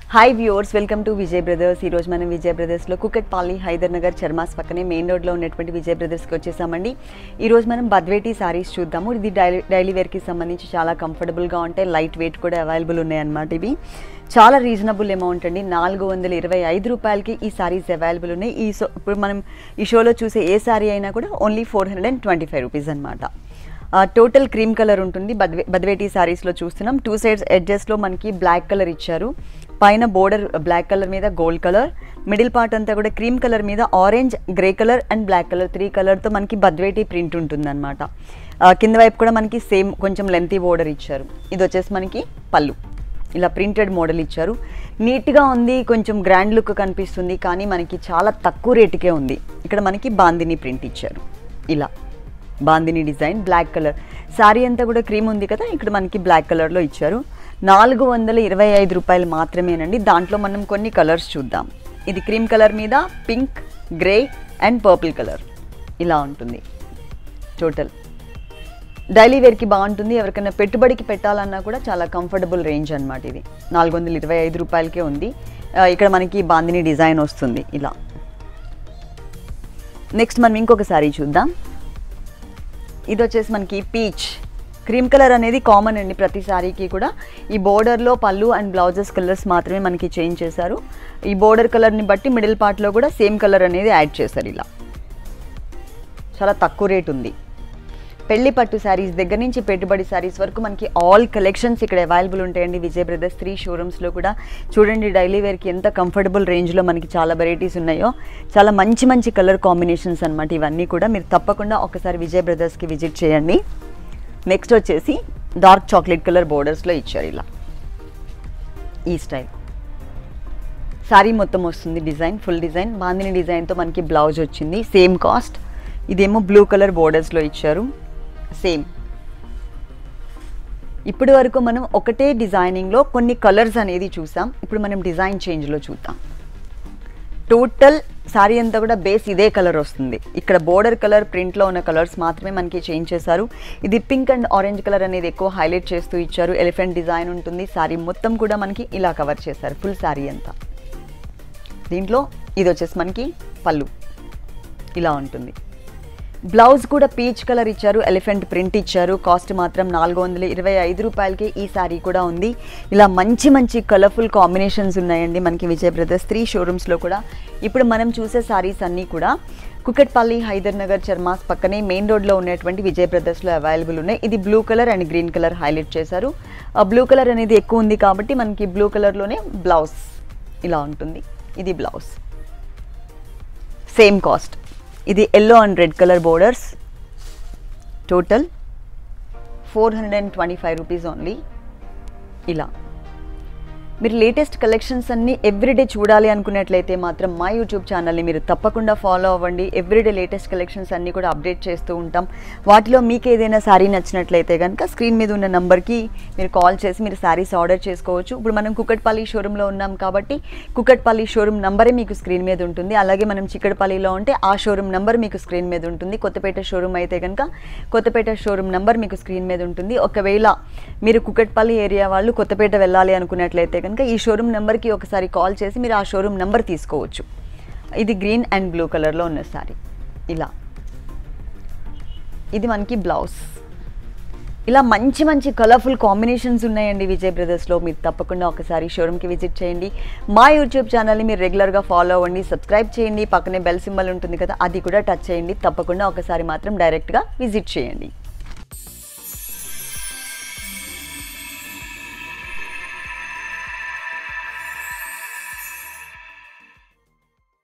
hi viewers welcome to Vijay brothers ఈ రోజు మనం విజయ్ బ్రదర్స్లో కుకట్పల్లి హైదర్ నగర్ చర్మాస్ పక్కనే మెయిన్ రోడ్లో ఉన్నటువంటి విజయ్ బ్రదర్స్కి వచ్చేసామండి ఈ రోజు మనం బద్వేటి సారీస్ చూద్దాము ఇది డైలీ డైలీ వేర్కి సంబంధించి చాలా కంఫర్టబుల్గా ఉంటాయి లైట్ వెయిట్ కూడా అవైలబుల్ ఉన్నాయన్నమాట ఇవి చాలా రీజనబుల్ అమౌంట్ అండి నాలుగు వందల ఇరవై ఐదు రూపాయలకి ఈ సారీస్ అవైలబుల్ ఉన్నాయి ఈ సో ఇప్పుడు మనం ఈ షోలో చూసే ఏ సారీ అయినా కూడా only four hundred and twenty five rupees అనమాట టోటల్ క్రీమ్ కలర్ ఉంటుంది బద్వే బద్వేటి సారీస్లో చూస్తున్నాం టూ సైడ్స్ ఎడ్జెస్లో మనకి బ్లాక్ కలర్ ఇచ్చారు పైన బోర్డర్ బ్లాక్ కలర్ మీద గోల్డ్ కలర్ మిడిల్ పార్ట్ అంతా కూడా క్రీమ్ కలర్ మీద orange grey colour and black colour three కలర్తో మనకి బద్వేటి ప్రింట్ ఉంటుంది అనమాట కింద వైపు కూడా మనకి సేమ్ కొంచెం లెంతీ బోర్డర్ ఇచ్చారు ఇది వచ్చేసి మనకి పళ్ళు ఇలా ప్రింటెడ్ మోడల్ ఇచ్చారు నీట్గా ఉంది కొంచెం గ్రాండ్ లుక్ కనిపిస్తుంది కానీ మనకి చాలా తక్కువ రేటుకే ఉంది ఇక్కడ మనకి బాందిని ప్రింట్ ఇచ్చారు ఇలా bandhani design black colour sari అంతా కూడా క్రీమ్ ఉంది కదా ఇక్కడ మనకి బ్లాక్ కలర్లో ఇచ్చారు నాలుగు వందల ఇరవై ఐదు రూపాయలు మాత్రమేనండి దాంట్లో మనం కొన్ని కలర్స్ చూద్దాం ఇది క్రీమ్ కలర్ మీద pink grey and purple colour ఇలా ఉంటుంది టోటల్ డైలీ వేర్కి బాగుంటుంది ఎవరికైనా పెట్టుబడికి పెట్టాలన్నా కూడా చాలా కంఫర్టబుల్ రేంజ్ అనమాట ఇది నాలుగు వందల ఇరవై ఐదు రూపాయలకే ఉంది ఆ, ఇక్కడ మనకి బాందిని డిజైన్ వస్తుంది ఇలా నెక్స్ట్ మనం ఇంకొక సారీ చూద్దాం ఇది వచ్చేసి మనకి పీచ్ క్రీమ్ కలర్ అనేది కామన్ అండి ప్రతి సారీకి కూడా ఈ బోర్డర్లో పళ్ళు అండ్ బ్లౌజెస్ కలర్స్ మాత్రమే మనకి చేంజ్ చేశారు ఈ బోర్డర్ కలర్ని బట్టి మిడిల్ పార్ట్లో కూడా సేమ్ కలర్ అనేది యాడ్ చేశారు ఇలా చాలా తక్కువ రేట్ ఉంది పెళ్లి పట్టు శారీస్ దగ్గర నుంచి పెట్టుబడి శారీస్ వరకు మనకి ఆల్ కలెక్షన్స్ ఇక్కడ అవైలబుల్ ఉంటాయండి విజయ్ బ్రదర్స్ త్రీ షోరూమ్స్లో కూడా చూడండి డైలీ వేర్కి ఎంత కంఫర్టబుల్ రేంజ్లో మనకి చాలా వెరైటీస్ ఉన్నాయో చాలా మంచి మంచి కలర్ కాంబినేషన్స్ అన్నమాట ఇవన్నీ కూడా మీరు తప్పకుండా ఒకసారి విజయ్ బ్రదర్స్కి విజిట్ చేయండి నెక్స్ట్ వచ్చేసి డార్క్ చాక్లెట్ కలర్ బోర్డర్స్లో ఇచ్చారు ఇలా ఈ స్టైల్ శారీ మొత్తం వస్తుంది డిజైన్ ఫుల్ డిజైన్ బాందిని డిజైన్తో మనకి బ్లౌజ్ వచ్చింది సేమ్ కాస్ట్ ఇదేమో బ్లూ కలర్ బోర్డర్స్లో ఇచ్చారు సేమ్ ఇప్పటి వరకు మనం ఒకటే డిజైనింగ్లో కొన్ని కలర్స్ అనేది చూసాం ఇప్పుడు మనం డిజైన్ చేంజ్లో చూద్దాం టోటల్ శారీ అంతా కూడా బేస్ ఇదే కలర్ వస్తుంది ఇక్కడ బోర్డర్ కలర్ ప్రింట్లో ఉన్న కలర్స్ మాత్రమే మనకి చేంజ్ చేశారు ఇది పింక్ అండ్ ఆరెంజ్ కలర్ అనేది ఎక్కువ హైలైట్ చేస్తూ ఇచ్చారు ఎలిఫెంట్ డిజైన్ ఉంటుంది శారీ మొత్తం కూడా మనకి ఇలా కవర్ చేశారు ఫుల్ శారీ అంతా దీంట్లో ఇది వచ్చేసి మనకి పళ్ళు ఇలా ఉంటుంది బ్లౌజ్ కూడా పీచ్ కలర్ ఇచ్చారు ఎలిఫెంట్ ప్రింట్ ఇచ్చారు కాస్ట్ మాత్రం నాలుగు వందల ఇరవై ఐదు రూపాయలకి ఈ శారీ కూడా ఉంది ఇలా మంచి మంచి కలర్ఫుల్ కాంబినేషన్స్ ఉన్నాయండి మనకి విజయ్ బ్రదర్స్ త్రీ షోరూమ్స్లో కూడా ఇప్పుడు మనం చూసే శారీస్ అన్నీ కూడా కుకట్పల్లి హైదర్ నగర్ చర్మాస్ పక్కనే మెయిన్ రోడ్లో ఉన్నటువంటి విజయ్ బ్రదర్స్లో అవైలబుల్ ఉన్నాయి ఇది blue colour and green colour highlight చేశారు ఆ బ్లూ కలర్ అనేది ఎక్కువ ఉంది కాబట్టి మనకి బ్లూ కలర్లోనే బ్లౌజ్ ఇలా ఉంటుంది ఇది బ్లౌజ్ సేమ్ కాస్ట్ ఇది yellow and red colour borders total four hundred and twenty five rupees only ఇలా మీరు లేటెస్ట్ కలెక్షన్స్ అన్ని ఎవ్రీడే చూడాలి అనుకున్నట్లయితే మాత్రం మా యూట్యూబ్ ఛానల్ని మీరు తప్పకుండా ఫాలో అవ్వండి ఎవ్రీడే లేటెస్ట్ కలెక్షన్స్ అన్ని కూడా అప్డేట్ చేస్తూ ఉంటాం వాటిలో మీకు ఏదైనా శారీ నచ్చినట్లయితే కనుక స్క్రీన్ మీద ఉన్న నంబర్కి మీరు కాల్ చేసి మీరు శారీస్ ఆర్డర్ చేసుకోవచ్చు ఇప్పుడు మనం కుకట్పల్లి షోరూంలో ఉన్నాం కాబట్టి కుకట్పల్లి షోరూమ్ నంబరే మీకు స్క్రీన్ మీద ఉంటుంది అలాగే మనం చిక్కడపల్లిలో ఉంటే ఆ షోరూమ్ నంబర్ మీకు స్క్రీన్ మీద ఉంటుంది కొత్తపేట షోరూమ్ అయితే కనుక కొత్తపేట షోరూమ్ నంబర్ మీకు స్క్రీన్ మీద ఉంటుంది ఒకవేళ మీరు కుకట్పల్లి ఏరియా వాళ్ళు కొత్తపేట వెళ్ళాలి అనుకున్నట్లయితే కనుక ఈ షోరూమ్ నెంబర్కి ఒకసారి కాల్ చేసి మీరు ఆ షోరూమ్ నెంబర్ తీసుకోవచ్చు ఇది గ్రీన్ అండ్ బ్లూ కలర్లో ఉన్న సారీ ఇలా ఇది మనకి బ్లౌజ్ ఇలా మంచి మంచి కలర్ఫుల్ కాంబినేషన్స్ ఉన్నాయండి విజయ్ బ్రదర్స్లో మీరు తప్పకుండా ఒకసారి షోరూమ్కి విజిట్ చేయండి మా యూట్యూబ్ ఛానల్ని మీరు రెగ్యులర్గా ఫాలో అవ్వండి సబ్స్క్రైబ్ చేయండి పక్కనే బెల్ సింబల్ ఉంటుంది కదా అది కూడా టచ్ చేయండి తప్పకుండా ఒకసారి మాత్రం డైరెక్ట్గా విజిట్ చేయండి